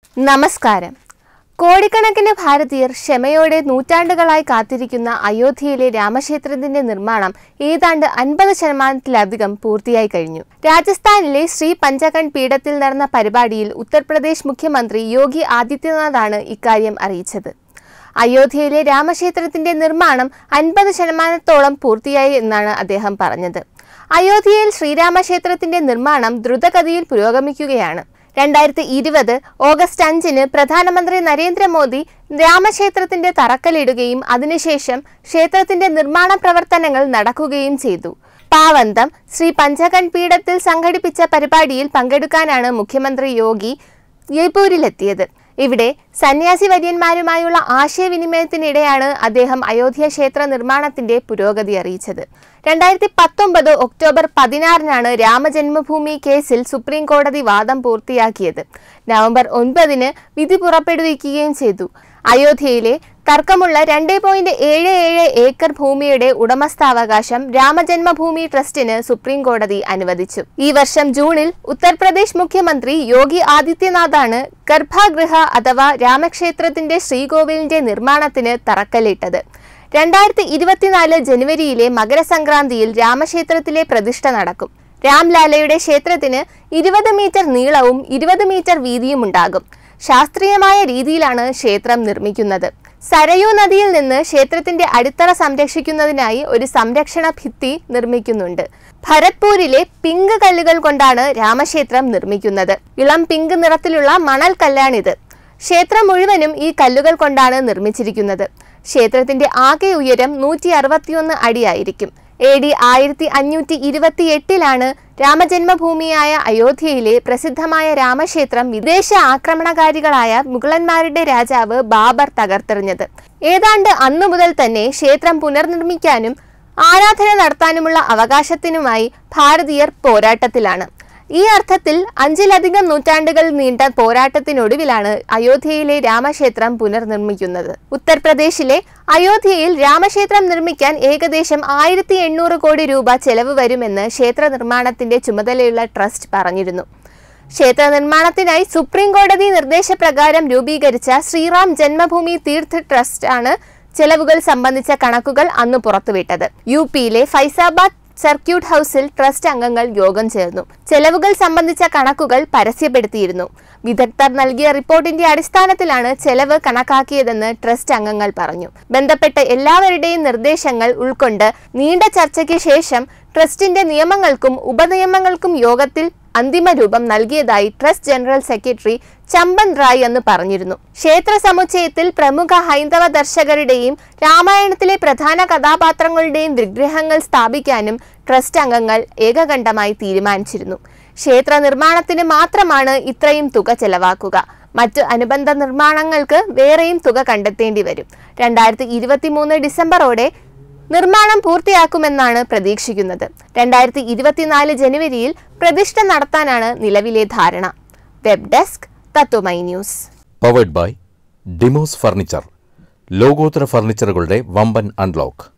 നമസ്കാരം കോടിക്കണക്കിന് ഭാരതീയർ ക്ഷമയോടെ നൂറ്റാണ്ടുകളായി കാത്തിരിക്കുന്ന അയോധ്യയിലെ രാമക്ഷേത്രത്തിന്റെ നിർമ്മാണം ഏതാണ്ട് അൻപത് ശതമാനത്തിലധികം പൂർത്തിയായി കഴിഞ്ഞു രാജസ്ഥാനിലെ ശ്രീ പഞ്ചകൺ പീഠത്തിൽ നടന്ന പരിപാടിയിൽ ഉത്തർപ്രദേശ് മുഖ്യമന്ത്രി യോഗി ആദിത്യനാഥാണ് ഇക്കാര്യം അറിയിച്ചത് അയോധ്യയിലെ രാമക്ഷേത്രത്തിന്റെ നിർമ്മാണം അൻപത് ശതമാനത്തോളം പൂർത്തിയായി എന്നാണ് അദ്ദേഹം പറഞ്ഞത് അയോധ്യയിൽ ശ്രീരാമക്ഷേത്രത്തിന്റെ നിർമ്മാണം ദ്രുതഗതിയിൽ പുരോഗമിക്കുകയാണ് രണ്ടായിരത്തി ഇരുപത് ഓഗസ്റ്റ് അഞ്ചിന് പ്രധാനമന്ത്രി നരേന്ദ്രമോദി രാമക്ഷേത്രത്തിന്റെ തറക്കല്ലിടുകയും അതിനുശേഷം ക്ഷേത്രത്തിന്റെ നിർമ്മാണ പ്രവർത്തനങ്ങൾ നടക്കുകയും ചെയ്തു പാവന്തം ശ്രീ പഞ്ചകൺ പീഠത്തിൽ സംഘടിപ്പിച്ച പരിപാടിയിൽ പങ്കെടുക്കാനാണ് മുഖ്യമന്ത്രി യോഗി ജയ്പൂരിലെത്തിയത് ഇവിടെ സന്യാസി വര്യന്മാരുമായുള്ള ആശയവിനിമയത്തിനിടെയാണ് അദ്ദേഹം അയോധ്യ ക്ഷേത്ര നിർമ്മാണത്തിന്റെ പുരോഗതി അറിയിച്ചത് രണ്ടായിരത്തി പത്തൊമ്പത് ഒക്ടോബർ പതിനാറിനാണ് രാമജന്മഭൂമി കേസിൽ സുപ്രീം കോടതി വാദം പൂർത്തിയാക്കിയത് നവംബർ ഒൻപതിന് വിധി പുറപ്പെടുവിക്കുകയും ചെയ്തു അയോധ്യയിലെ തർക്കമുള്ള രണ്ട് പോയിന്റ് ഏഴ് ഏഴ് ഏക്കർ ഭൂമിയുടെ ഉടമസ്ഥാവകാശം രാമജന്മഭൂമി ട്രസ്റ്റിന് സുപ്രീം കോടതി അനുവദിച്ചു ഈ വർഷം ജൂണിൽ ഉത്തർപ്രദേശ് മുഖ്യമന്ത്രി യോഗി ആദിത്യനാഥാണ് ഗർഭഗൃഹ അഥവാ രാമക്ഷേത്രത്തിന്റെ ശ്രീകോവിലിന്റെ നിർമ്മാണത്തിന് തറക്കല്ലിട്ടത് രണ്ടായിരത്തി ഇരുപത്തിനാല് ജനുവരിയിലെ മകരസംക്രാന്തിയിൽ രാമക്ഷേത്രത്തിലെ പ്രതിഷ്ഠ നടക്കും രാംലാലയുടെ ക്ഷേത്രത്തിന് ഇരുപത് മീറ്റർ നീളവും ഇരുപത് മീറ്റർ വീതിയും ഉണ്ടാകും ശാസ്ത്രീയമായ രീതിയിലാണ് ക്ഷേത്രം നിർമ്മിക്കുന്നത് സരയൂ നദിയിൽ നിന്ന് ക്ഷേത്രത്തിന്റെ അടിത്തറ സംരക്ഷിക്കുന്നതിനായി ഒരു സംരക്ഷണ ഭിത്തി നിർമ്മിക്കുന്നുണ്ട് ഭരത്പൂരിലെ പിങ്ക് കല്ലുകൾ കൊണ്ടാണ് രാമക്ഷേത്രം നിർമ്മിക്കുന്നത് ഇളം പിങ്ക് നിറത്തിലുള്ള മണൽ കല്ലാണിത് ക്ഷേത്രം മുഴുവനും ഈ കല്ലുകൾ കൊണ്ടാണ് നിർമ്മിച്ചിരിക്കുന്നത് ക്ഷേത്രത്തിന്റെ ആകെ ഉയരം നൂറ്റി അറുപത്തിയൊന്ന് അടിയായിരിക്കും എ ഡി ആയിരത്തി അഞ്ഞൂറ്റി ഇരുപത്തി എട്ടിലാണ് രാമജന്മഭൂമിയായ അയോധ്യയിലെ പ്രസിദ്ധമായ രാമക്ഷേത്രം വിദേശ ആക്രമണകാരികളായ മുഗളന്മാരുടെ രാജാവ് ബാബർ തകർത്തെറിഞ്ഞത് ഏതാണ്ട് അന്നു മുതൽ തന്നെ ക്ഷേത്രം പുനർനിർമ്മിക്കാനും ആരാധന നടത്താനുമുള്ള അവകാശത്തിനുമായി ഭാരതീയർ പോരാട്ടത്തിലാണ് ഈ അർത്ഥത്തിൽ അഞ്ചിലധികം നൂറ്റാണ്ടുകൾ നീണ്ട പോരാട്ടത്തിനൊടുവിലാണ് അയോധ്യയിലെ രാമക്ഷേത്രം പുനർനിർമ്മിക്കുന്നത് ഉത്തർപ്രദേശിലെ അയോധ്യയിൽ രാമക്ഷേത്രം നിർമ്മിക്കാൻ ഏകദേശം ആയിരത്തി എണ്ണൂറ് കോടി രൂപ ചെലവ് വരുമെന്ന് ക്ഷേത്ര നിർമ്മാണത്തിന്റെ ചുമതലയുള്ള ട്രസ്റ്റ് പറഞ്ഞിരുന്നു ക്ഷേത്ര നിർമ്മാണത്തിനായി സുപ്രീം കോടതി നിർദ്ദേശപ്രകാരം രൂപീകരിച്ച ശ്രീറാം ജന്മഭൂമി തീർത്ഥ് ട്രസ്റ്റ് ആണ് ചെലവുകൾ സംബന്ധിച്ച കണക്കുകൾ അന്ന് പുറത്തുവിട്ടത് യു പിയിലെ ഫൈസാബാദ് സർക്യൂട്ട് ഹൗസിൽ ട്രസ്റ്റ് അംഗങ്ങൾ യോഗം ചേർന്നു ചെലവുകൾ സംബന്ധിച്ച കണക്കുകൾ പരസ്യപ്പെടുത്തിയിരുന്നു വിദഗ്ധർ നൽകിയ റിപ്പോർട്ടിന്റെ അടിസ്ഥാനത്തിലാണ് ചെലവ് കണക്കാക്കിയതെന്ന് ട്രസ്റ്റ് അംഗങ്ങൾ പറഞ്ഞു ബന്ധപ്പെട്ട എല്ലാവരുടെയും നിർദ്ദേശങ്ങൾ ഉൾക്കൊണ്ട് നീണ്ട ചർച്ചയ്ക്ക് ശേഷം ട്രസ്റ്റിന്റെ നിയമങ്ങൾക്കും ഉപനിയമങ്ങൾക്കും യോഗത്തിൽ അന്തിമ രൂപം നൽകിയതായി trust general secretary Champat Rai എന്ന് പറഞ്ഞിരുന്നു ക്ഷേത്ര സമുച്ചയത്തിൽ പ്രമുഖ ഹൈന്ദവ ദർശകരുടെയും രാമായണത്തിലെ പ്രധാന കഥാപാത്രങ്ങളുടെയും വിഗ്രഹങ്ങൾ സ്ഥാപിക്കാനും ട്രസ്റ്റ് അംഗങ്ങൾ ഏകകണ്ഠമായി തീരുമാനിച്ചിരുന്നു ക്ഷേത്ര നിർമ്മാണത്തിന് മാത്രമാണ് ഇത്രയും തുക ചെലവാക്കുക മറ്റ് അനുബന്ധ നിർമ്മാണങ്ങൾക്ക് വേറെയും തുക കണ്ടെത്തേണ്ടി വരും രണ്ടായിരത്തി ഇരുപത്തി മൂന്ന് ഡിസംബറോടെ നിർമ്മാണം പൂർത്തിയാക്കുമെന്നാണ് പ്രതീക്ഷിക്കുന്നത് രണ്ടായിരത്തി ഇരുപത്തിനാല് ജനുവരിയിൽ പ്രതിഷ്ഠ നടത്താനാണ് നിലവിലെ ധാരണ web desk Tatwamayi news powered by Demos furniture ലോകോത്തര ഫർണിച്ചറുകളുടെ വമ്പൻ അൺലോക്ക്